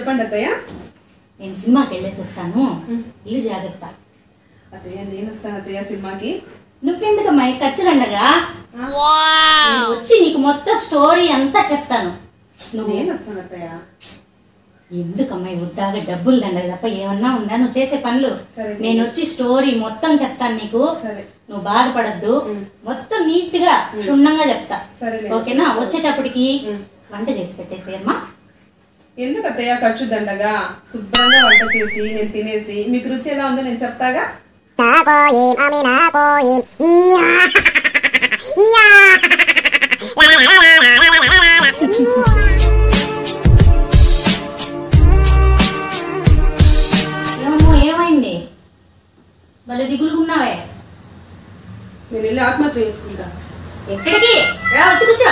చెప్పండి అత్తయ్య నేను సినిమాకి వెళ్ళేసి వస్తాను ఇల్లు జాగ్రత్త అత్తయ్య నేను వస్తాను అత్తయ్య సినిమాకి నువ్వెందుకమ్మా ఈ ఖచ్చితండగా నేను వచ్చి నీకు మొత్తం స్టోరీ అంతా చెప్తాను నువ్వు నేను వస్తాను అత్తయ్య ఎందుకమ్మా ఈ ఉద్దాగా డబ్బులు దండగ తప్ప ఏమన్నా ఉందా నువ్వు చేసే పనులు సరే. నేను వచ్చి స్టోరీ మొత్తం చెప్తాను నీకు సరే నువ్వు బాధపడద్దు మొత్తం నీట్ గా క్షుణ్ణంగా చెప్తా సరేలే. ఓకేనా వచ్చేటప్పటికి వంట చేసి పెట్టేసి అమ్మా ఎందుకు అత్తయ్య ఖర్చు దండగా శుభ్రంగా వంట చేసి నేను తినేసి మీకు రుచి ఎలా ఉందో నేను చెప్తాగా 나고임 아미 나고임 냐 ఏమో ఏమైంది భలే దిగులుకున్నావే నేను వెళ్ళి ఆత్మహత్య చేసుకుంటా ఎక్కడికి రా వచ్చి కూర్చో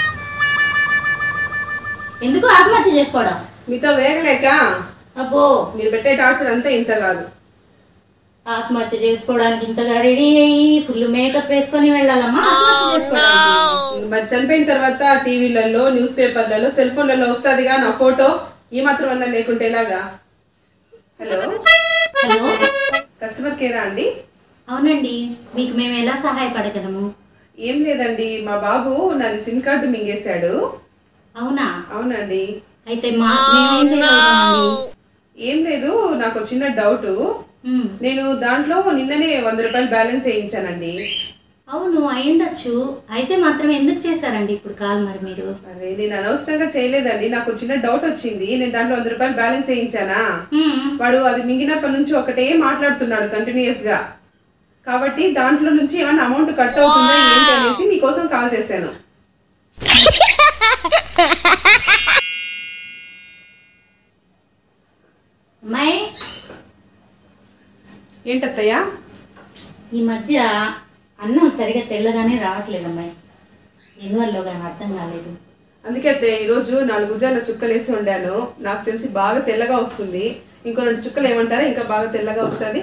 ఎందుకు ఆత్మహత్య చేసుకోవడం మీతో వేగలేక అబ్బో మీరు పెట్టే టార్చర్ అంతా ఇంత కాదు ఆత్మహత్య చేసుకోవడానికి ఇంతగా రెడీ అయ్యి ఫుల్ మేకప్ వేసుకొని వెళ్ళాలమ్మా ఆత్మహత్య చేసుకోవడానికి మరి చనిపోయిన తర్వాత టీవీలలో న్యూస్ పేపర్లలో సెల్ ఫోన్లలో వస్తుందిగా నా ఫోటో ఈ మాత్రం అన్నా లేకుంటే ఎలాగా హలో హలో కస్టమర్ కేరా అండి అవునండి మీకు మేము ఎలా సహాయపడగలము ఏం లేదండి మా బాబు నాది సిమ్ కార్డు మింగేశాడు అవునా అవునండి అయితే మా మేమేం చేయగలుగుతామండి ఏం లేదు నాకు ఒక చిన్న డౌట్ ఉమ్, నేను దాంట్లో నిన్ననే వంద రూపాయలు బ్యాలెన్స్ వేయించానండి అవును అయ్యుండొచ్చు అయితే మాత్రం ఎందుకు చేశారండి ఇప్పుడు కాల్ మరి మీరు అరే నేను అనవసరంగా చేయలేదండి నాకు చిన్న డౌట్ వచ్చింది నేను దాంట్లో వంద రూపాయలు బ్యాలెన్స్ వేయించానా ఉమ్, వాడు అది మింగినప్పటి నుంచి ఒకటే మాట్లాడుతున్నాడు కంటిన్యూస్ గా కాబట్టి దాంట్లో నుంచి ఏమైనా అమౌంట్ కట్ అవుతుందా ఏంటి అనేసి మీకోసం కాల్ చేశాను అమ్మాయి ఏంటత్తయ్యా ఈ మధ్య అన్నం సరిగా తెల్లగానే రావట్లేదు అమ్మాయి ఎందువల్ల కానీ అర్థం కాలేదు అందుకే అత్తయ్య ఈరోజు నాలుగు ఉజాల చుక్కలు వేసి వండాను నాకు తెలిసి బాగా తెల్లగా వస్తుంది ఇంకో రెండు చుక్కలు ఏమంటారా ఇంకా బాగా తెల్లగా వస్తుంది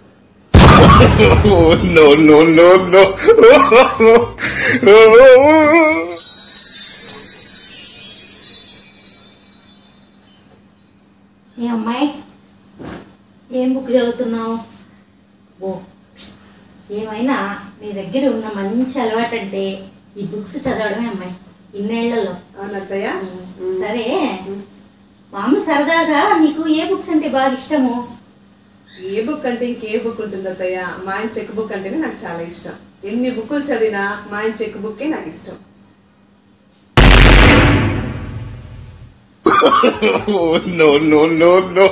Oh, no, no, no, no. ఏ అమ్మాయి ఏం బుక్ చదువుతున్నావు ఓ ఏమైనా నీ దగ్గర ఉన్న మంచి అలవాటు అంటే ఈ బుక్స్ చదవడమే అమ్మాయి ఇన్నేళ్లలో అవునత్తయ్య సరే మామ సరదాగా నీకు ఏ బుక్స్ అంటే బాగా ఇష్టము ఏ బుక్ అంటే ఇంకే బుక్ ఉంటుంది అత్తయ్య మా ఆయన చెక్ బుక్ అంటేనే నాకు చాలా ఇష్టం ఎన్ని బుక్కులు చదివినా మా ఆయన చెక్ బుక్కే నాకు ఇష్టం Oh, no, no, no, no.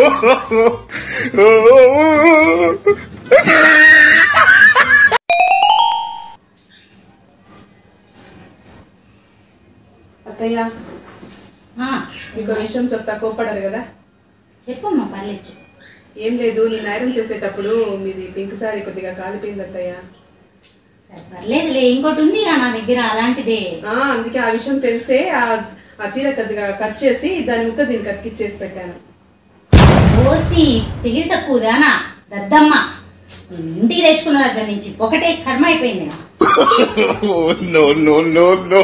అత్తయ్య ఆ, మీకు విషయం చెప్తా కోప్పడరు కదా చెప్పమ్మా పర్లేదు చెప్పు. ఏం లేదు నేను ఐరన్ చేసేటప్పుడు మీది పింక్ సారీ కొద్దిగా కాలిపోయింది అత్తయ్య సరే పర్లేదులే ఇంకోటి ఉంది నా దగ్గర అలాంటిదే ఆ, అందుకే ఆ విషయం తెలిసే ఆ ఆ చీర కొద్దిగా కట్ చేసి దాని ముక్క దీనికి అతికిచ్చేసి పెట్టాను ఓసి తెగిరి తక్కువదానా దద్దమ్మ ఇంటికి తెచ్చుకున్న దగ్గర నుంచి ఒకటే కర్మ అయిపోయింది నాకు. Oh, no, no, no, no.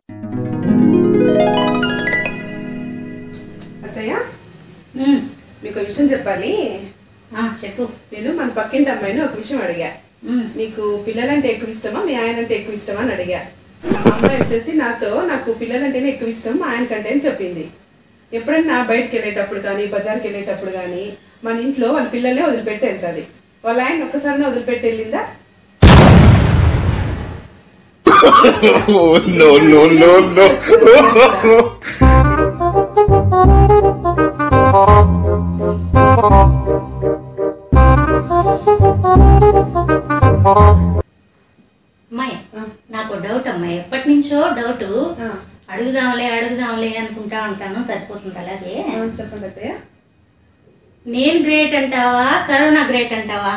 అత్తయ్య ఉమ్, మీకు ఒక విషయం చెప్పాలి ఆ, చెప్పు నేను మన పక్కింటి అమ్మాయిని ఒక విషయం అడిగా ఉమ్, నీకు పిల్లలంటే ఎక్కువ ఇష్టమా మీ ఆయన అంటే ఎక్కువ ఇష్టమా అని అడిగా ఆ అమ్మాయి వచ్చేసి నాతో నాకు పిల్లలంటేనే ఎక్కువ ఇష్టం మా ఆయన కంటే అని చెప్పింది ఎప్పుడైనా బయటకు వెళ్ళేటప్పుడు కానీ బజార్కి వెళ్ళేటప్పుడు కానీ మన ఇంట్లో వాళ్ళ పిల్లలే వదిలిపెట్టి వెళ్తుంది వాళ్ళ ఆయన ఒక్కసారి వదిలిపెట్టి వెళ్ళిందా Oh, no, no, no, no. అమ్మాయి ఆ, నాకు డౌట్ అమ్మాయి ఎప్పటి నుంచో డౌట్ ఆ, అడుగుదాంలే అడుగుదాంలే అనుకుంటా ఉంటాను సరిపోతుంది అలాగే ఆ, చెప్పండి అత్తయ్య నేను గ్రేట్ అంటావా కరోనా గ్రేట్ అంటావా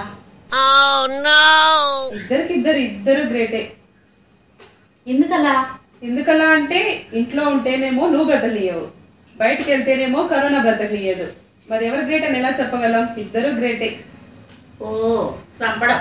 ఇద్దరికి ఇద్దరు ఇద్దరు గ్రేటే ఎందుకలా ఎందుకలా అంటే ఇంట్లో ఉంటేనేమో నువ్వు బ్రతకనియవు బయటికి వెళ్తేనేమో కరోనా బ్రతకనియదు మరి ఎవరు గ్రేట్ అని ఎలా చెప్పగలం ఇద్దరు గ్రేటే ఓ సంపడం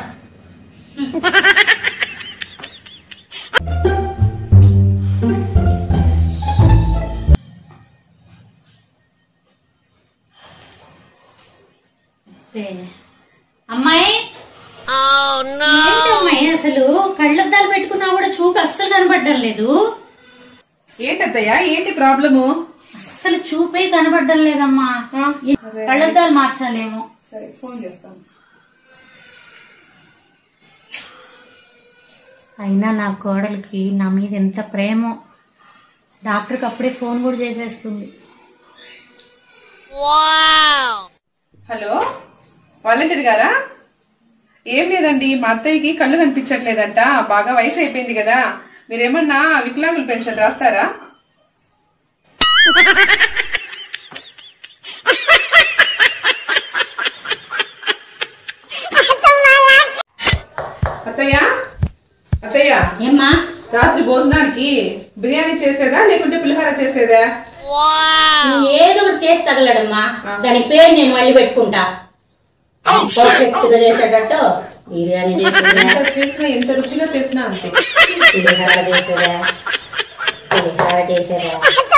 కనబడడం లేదు ఏంటత్తయ్య ఏంటి ప్రాబ్లము అస్సలు చూపే కనబడడం లేదమ్మా ఈ కళ్ళద్దాలు మార్చాలేమో సరే ఫోన్ చేస్తాను అయినా నా కోడలికి నా మీద ఎంత ప్రేమో డాక్టర్కి అప్పుడే ఫోన్ కూడా చేసేస్తుంది హలో వాలంటీర్ గారా ఏం లేదండి మా అత్తయ్యకి కళ్ళు కనిపించట్లేదంట బాగా వయసు అయిపోయింది కదా మీరేమన్నా వికలాంగుల పెన్షన్ రాస్తారా అత్తయ్య అత్తయ్య ఏమ్మా రాత్రి భోజనానికి బిర్యానీ చేసేదా లేకుంటే పులిహోర చేసేదా నువ్వు ఏదో ఒకటి చేసి తగలడమ్మా దాని పేరు నేను మళ్ళీ పెట్టుకుంటా పర్ఫెక్ట్ గా చేసేటట్టు బిర్యానీ చేసేదా ఎంత చేసినా ఎంత రుచిగా చేసినా అంతే పులిహోర చేసేదా పులిహోర చేసేదా